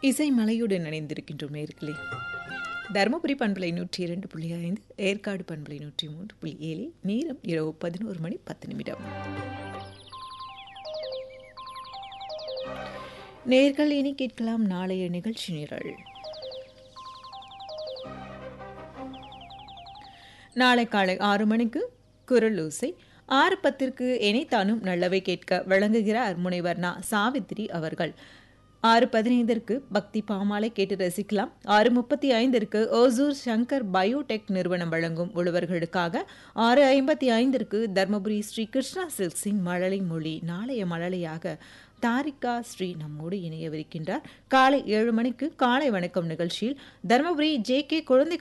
இசை மலையுடன் இணைந்திருக்கின்றோம் நேர்களே தருமபுரி பண்பலை நூற்றி இரண்டு புள்ளி ஐந்து ஏற்காடு பண்பலை நூற்றி மூன்று புள்ளி ஏழு நேரம் இரவு பதினோரு மணி பத்து நிமிடம் நேர்கள் இனி கேட்கலாம் நாளைய நிகழ்ச்சி நிரல் நாளை காலை ஆறு மணிக்கு குரல் ஓசை ஆறு பத்திற்கு இணைத்தானும் நல்லவை கேட்க வழங்குகிறார் முனைவர் நா சாவித்திரி அவர்கள் ஆறு பதினைந்திற்கு பக்தி பாமாலை கேட்டு ரசிக்கலாம் ஆறு முப்பத்தி ஐந்திற்கு ஓசூர் சங்கர் பயோடெக் நிறுவனம் வழங்கும் உழவர்களுக்காக ஆறு ஐம்பத்தி ஐந்திற்கு தர்மபுரி ஸ்ரீ கிருஷ்ணா சில்க்ஸின் மழலை மொழி நாளைய மழலையாக தாரிகா ஸ்ரீ நம்மோடு இணையவிருக்கின்றார் காலை ஏழு மணிக்கு காலை வணக்கம் நிகழ்ச்சியில் தர்மபுரி ஜே கே குழந்தை